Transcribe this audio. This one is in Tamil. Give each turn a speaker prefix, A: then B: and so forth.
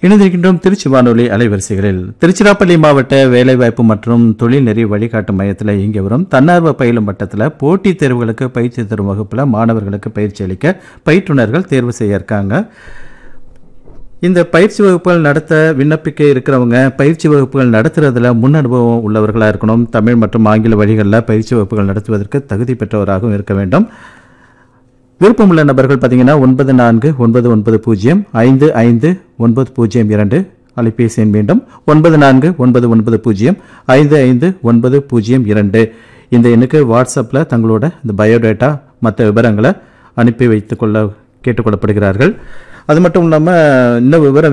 A: இணைந்திருக்கின்றோம் திருச்சி வானொலி அலைவரிசைகளில் திருச்சிராப்பள்ளி மாவட்ட வேலைவாய்ப்பு மற்றும் தொழில் நெறி வழிகாட்டு மையத்தில் இயங்கி வரும் தன்னார்வ பயிலும் வட்டத்தில் போட்டித் தேர்வுகளுக்கு பயிற்சி தரும் வகுப்பில் மாணவர்களுக்கு பயிற்சி அளிக்க பயிற்றுனர்கள் தேர்வு செய்ய இருக்காங்க இந்த பயிற்சி வகுப்புகள் நடத்த விண்ணப்பிக்க இருக்கிறவங்க பயிற்சி வகுப்புகள் நடத்துறதுல முன் அனுபவம் உள்ளவர்களாக இருக்கணும் தமிழ் மற்றும் ஆங்கில வழிகளில் பயிற்சி வகுப்புகள் நடத்துவதற்கு தகுதி பெற்றவராகவும் இருக்க வேண்டும் விருப்பமுள்ள நபர்கள் பார்த்தீங்கன்னா ஒன்பது நான்கு ஒன்பது ஒன்பது பூஜ்ஜியம் ஐந்து ஐந்து ஒன்பது பூஜ்ஜியம் இரண்டு அலைபேசி எண் மீண்டும் ஒன்பது நான்கு ஒன்பது ஒன்பது பூஜ்ஜியம் ஐந்து ஐந்து ஒன்பது பூஜ்ஜியம் இரண்டு இந்த எண்ணுக்கு வாட்ஸ்அப்பில் தங்களோட இந்த பயோடேட்டா மற்ற விவரங்களை அனுப்பி வைத்துக்கொள்ள கேட்டுக்கொள்ளப்படுகிறார்கள் அது மட்டும் இல்லாமல் இன்னும் விவரம்